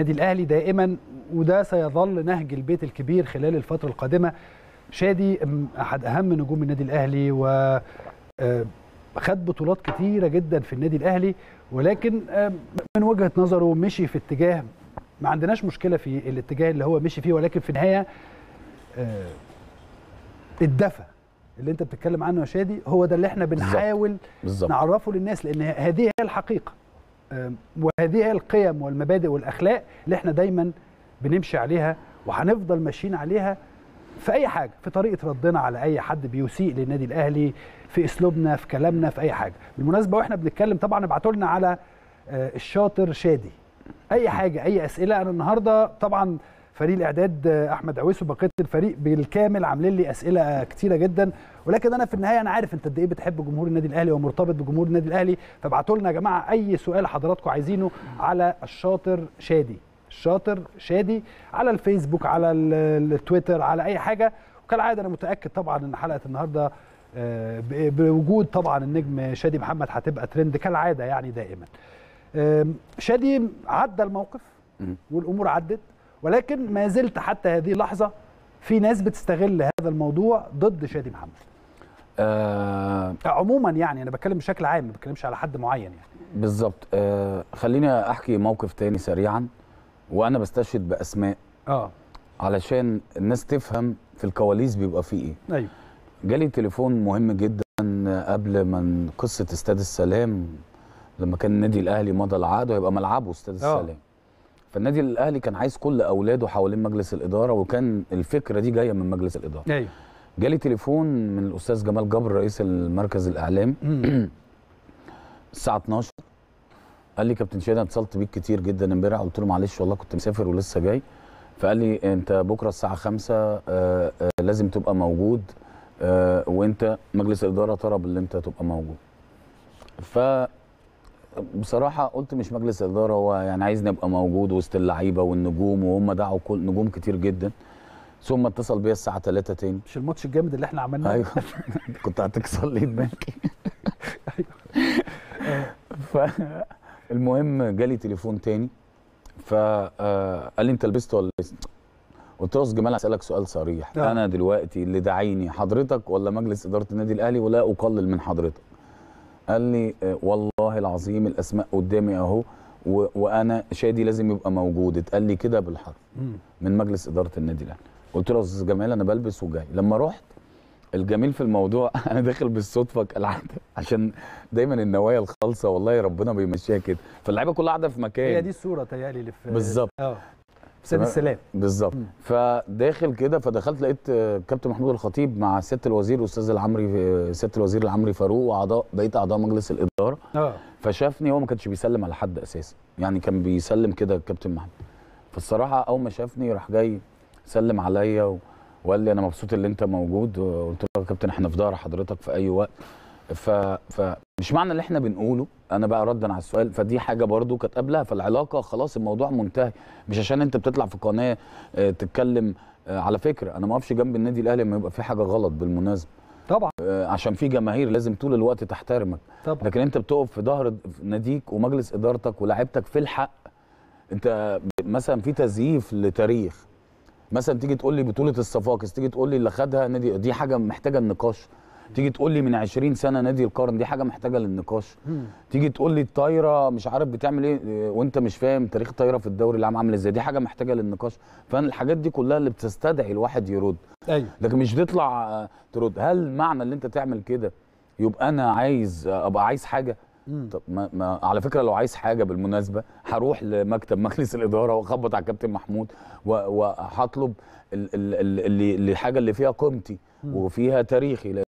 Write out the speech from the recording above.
النادي الاهلي دائما وده سيظل نهج البيت الكبير خلال الفتره القادمه شادي احد اهم نجوم النادي الاهلي و خد بطولات كتيره جدا في النادي الاهلي ولكن من وجهه نظره مشي في اتجاه ما عندناش مشكله في الاتجاه اللي هو مشي فيه ولكن في النهايه الدفى اللي انت بتتكلم عنه يا شادي هو ده اللي احنا بنحاول بالزبط. نعرفه للناس لان هذه هي الحقيقه وهذه هي القيم والمبادئ والاخلاق اللي احنا دايما بنمشي عليها وهنفضل ماشيين عليها في اي حاجه في طريقه ردنا على اي حد بيسيء للنادي الاهلي في اسلوبنا في كلامنا في اي حاجه بالمناسبه واحنا بنتكلم طبعا ابعتوا لنا على الشاطر شادي اي حاجه اي اسئله انا النهارده طبعا فريق الاعداد احمد عويس وبقيه الفريق بالكامل عاملين لي اسئله كتيره جدا ولكن انا في النهايه انا عارف انت قد ايه بتحب جمهور النادي الاهلي ومرتبط بجمهور النادي الاهلي فابعتوا لنا يا جماعه اي سؤال حضراتكم عايزينه على الشاطر شادي الشاطر شادي على الفيسبوك على التويتر على اي حاجه وكالعاده انا متاكد طبعا ان حلقه النهارده بوجود طبعا النجم شادي محمد هتبقى ترند كالعاده يعني دائما شادي عدى الموقف والامور عدت ولكن ما زلت حتى هذه اللحظه في ناس بتستغل هذا الموضوع ضد شادي محمد آه عموما يعني انا بتكلم بشكل عام ما بتكلمش على حد معين يعني بالظبط آه خليني احكي موقف تاني سريعا وانا بستشهد باسماء اه علشان الناس تفهم في الكواليس بيبقى فيه ايه ايوه جالي تليفون مهم جدا قبل ما قصه استاد السلام لما كان النادي الاهلي مضى العقد ويبقى ملعبه استاد السلام فالنادي الاهلي كان عايز كل اولاده حوالين مجلس الاداره وكان الفكره دي جايه من مجلس الاداره ايوه جالي تليفون من الاستاذ جمال جبر رئيس المركز الاعلامي الساعه 12 قال لي كابتن شادي انا اتصلت بيك كتير جدا امبارح قلت له معلش والله كنت مسافر ولسه جاي فقال لي انت بكره الساعه 5 آآ آآ لازم تبقى موجود وانت مجلس الاداره طلب ان انت تبقى موجود ف بصراحه قلت مش مجلس اداره هو يعني عايزني ابقى موجود وسط اللعيبه والنجوم وهم دعوا كل نجوم كتير جدا ثم اتصل بيا الساعه 3 تاني مش الماتش الجامد اللي احنا عملناه ايوه كنت هتكسر لي دماغي فالمهم جالي تليفون تاني فقال لي انت لبست ولا لسه قلت له جمال هسالك سؤال صريح آه. انا دلوقتي اللي داعيني حضرتك ولا مجلس اداره النادي الاهلي ولا اقلل من حضرتك قال لي آه، والله العظيم الاسماء قدامي اهو و- وانا شادي لازم يبقى موجود اتقال لي كده بالحرف مم. من مجلس اداره النادي الاهلي قلت له يا استاذ جمال انا بلبس وجاي لما رحت الجميل في الموضوع انا داخل بالصدفه كالعاده عشان دايما النوايا الخالصه والله ربنا بيمشيها كده فاللعيبه كلها قاعده في مكان هي دي الصوره تهيألي اللي في بالظبط. اه في سيد تمام. السلام بالظبط مم. فداخل كده فدخلت لقيت آه، كابتن محمود الخطيب مع سياده الوزير استاذ العمري آه، سياده الوزير العمري فاروق واعضاء بقيه اعضاء مجلس الاداره اه فشافني هو ما كانش بيسلم على حد اساسا يعني كان بيسلم كده الكابتن محمود فالصراحه اول ما شافني راح جاي سلم عليا و... وقال لي انا مبسوط ان انت موجود وقلت له يا كابتن احنا في ظهر حضرتك في اي وقت ف... فمش معنى اللي احنا بنقوله انا بقى ردا على السؤال فدي حاجه برضو كانت قبلها فالعلاقه خلاص الموضوع منتهي مش عشان انت بتطلع في قناه آه، تتكلم آه، على فكره انا ما اقفش جنب النادي الاهلي لما يبقى في حاجه غلط بالمناسبه طبعا آه، عشان في جماهير لازم طول الوقت تحترمك طبعا لكن انت بتقف في ظهر ناديك ومجلس ادارتك ولاعيبتك في الحق انت ب- مثلا في تزييف لتاريخ مثلا تيجي تقول لي بطوله الصفاقس تيجي تقول لي اللي خدها نادي دي حاجه محتاجه النقاش تيجي تقول لي من 20 سنه نادي القرن دي حاجه محتاجه للنقاش مم. تيجي تقول لي الطايره مش عارف بتعمل ايه اه، وانت مش فاهم تاريخ الطايره في الدوري العام عامل ازاي دي حاجه محتاجه للنقاش فانا الحاجات دي كلها اللي بتستدعي الواحد يرد ايوه لكن مش تطلع آه، ترد هل معنى اللي انت تعمل كده يبقى انا عايز آه، ابقى عايز حاجه مم. طب ما, ما على فكره لو عايز حاجه بالمناسبه هروح لمكتب مجلس الاداره واخبط على الكابتن محمود و- وهطلب ال- ال- ال- اللي اللي- الحاجه اللي فيها قيمتي مم. وفيها تاريخي